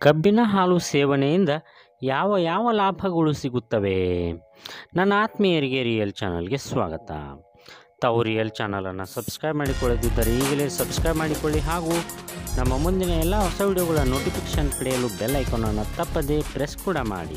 ಕಬ್ಬಿನ ಹಾಲು ಸೇವನೆಯಿಂದ ಯಾವ ಯಾವ ಲಾಭಗಳು ಸಿಗುತ್ತವೆ ನನ್ನ ಆತ್ಮೀಯರಿಗೆ ರಿಯಲ್ ಚಾನಲ್ಗೆ ಸ್ವಾಗತ ತಾವು ರಿಯಲ್ ಚಾನಲನ್ನು ಸಬ್ಸ್ಕ್ರೈಬ್ ಮಾಡಿಕೊಳ್ಳದಿದ್ದರೆ ಈಗಲೇ ಸಬ್ಸ್ಕ್ರೈಬ್ ಮಾಡಿಕೊಳ್ಳಿ ಹಾಗೂ ನಮ್ಮ ಮುಂದಿನ ಎಲ್ಲ ಹೊಸ ವಿಡಿಯೋಗಳ ನೋಟಿಫಿಕೇಷನ್ ಪಡೆಯಲು ಬೆಲ್ ಐಕಾನನ್ನು ತಪ್ಪದೇ ಪ್ರೆಸ್ ಕೂಡ ಮಾಡಿ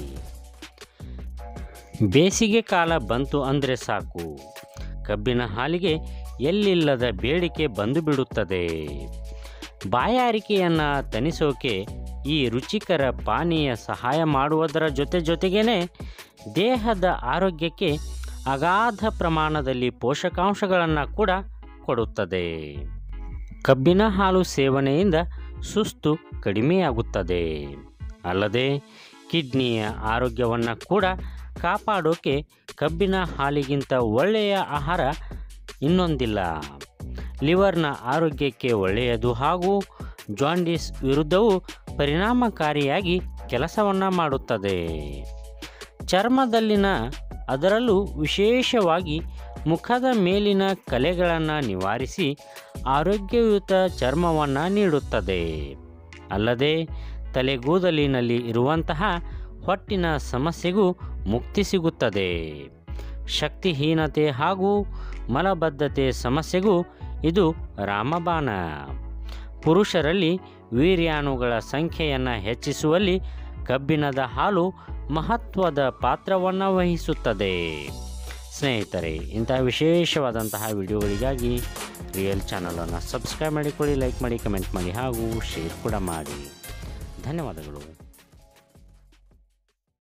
ಬೇಸಿಗೆ ಕಾಲ ಬಂತು ಅಂದರೆ ಸಾಕು ಕಬ್ಬಿನ ಹಾಲಿಗೆ ಎಲ್ಲಿಲ್ಲದ ಬೇಡಿಕೆ ಬಂದು ಬಿಡುತ್ತದೆ ಬಾಯಾರಿಕೆಯನ್ನು ತಣಿಸೋಕೆ ಈ ರುಚಿಕರ ಪಾನೀಯ ಸಹಾಯ ಮಾಡುವುದರ ಜೊತೆ ಜೊತೆಗೇ ದೇಹದ ಆರೋಗ್ಯಕ್ಕೆ ಅಗಾಧ ಪ್ರಮಾಣದಲ್ಲಿ ಪೋಷಕಾಂಶಗಳನ್ನು ಕೂಡ ಕೊಡುತ್ತದೆ ಕಬ್ಬಿನ ಹಾಲು ಸೇವನೆಯಿಂದ ಸುಸ್ತು ಕಡಿಮೆಯಾಗುತ್ತದೆ ಅಲ್ಲದೆ ಕಿಡ್ನಿಯ ಆರೋಗ್ಯವನ್ನು ಕೂಡ ಕಾಪಾಡೋಕೆ ಕಬ್ಬಿನ ಹಾಲಿಗಿಂತ ಒಳ್ಳೆಯ ಆಹಾರ ಇನ್ನೊಂದಿಲ್ಲ ಲಿವರ್ನ ಆರೋಗ್ಯಕ್ಕೆ ಒಳ್ಳೆಯದು ಹಾಗೂ ಜಾಂಡೀಸ್ ವಿರುದ್ಧವೂ ಪರಿಣಾಮಕಾರಿಯಾಗಿ ಕೆಲಸವನ್ನು ಮಾಡುತ್ತದೆ ಚರ್ಮದಲ್ಲಿನ ಅದರಲ್ಲೂ ವಿಶೇಷವಾಗಿ ಮುಖದ ಮೇಲಿನ ಕಲೆಗಳನ್ನು ನಿವಾರಿಸಿ ಆರೋಗ್ಯಯುತ ಚರ್ಮವನ್ನು ನೀಡುತ್ತದೆ ಅಲ್ಲದೆ ತಲೆಗೂದಲಿನಲ್ಲಿ ಇರುವಂತಹ ಹೊಟ್ಟಿನ ಸಮಸ್ಯೆಗೂ ಮುಕ್ತಿ ಸಿಗುತ್ತದೆ ಶಕ್ತಿಹೀನತೆ ಹಾಗೂ ಮಲಬದ್ಧತೆ ಸಮಸ್ಯೆಗೂ ಇದು ರಾಮಬಾಣ ಪುರುಷರಲ್ಲಿ ವೀರ್ಯಾಣುಗಳ ಸಂಖ್ಯೆಯನ್ನು ಹೆಚ್ಚಿಸುವಲ್ಲಿ ಕಬ್ಬಿಣದ ಹಾಲು ಮಹತ್ವದ ಪಾತ್ರವನ್ನು ವಹಿಸುತ್ತದೆ ಸ್ನೇಹಿತರೆ ಇಂತಹ ವಿಶೇಷವಾದಂತಹ ವಿಡಿಯೋಗಳಿಗಾಗಿ ರಿಯಲ್ ಚಾನಲನ್ನು ಸಬ್ಸ್ಕ್ರೈಬ್ ಮಾಡಿಕೊಳ್ಳಿ ಲೈಕ್ ಮಾಡಿ ಕಮೆಂಟ್ ಮಾಡಿ ಹಾಗೂ ಶೇರ್ ಕೂಡ ಮಾಡಿ ಧನ್ಯವಾದಗಳು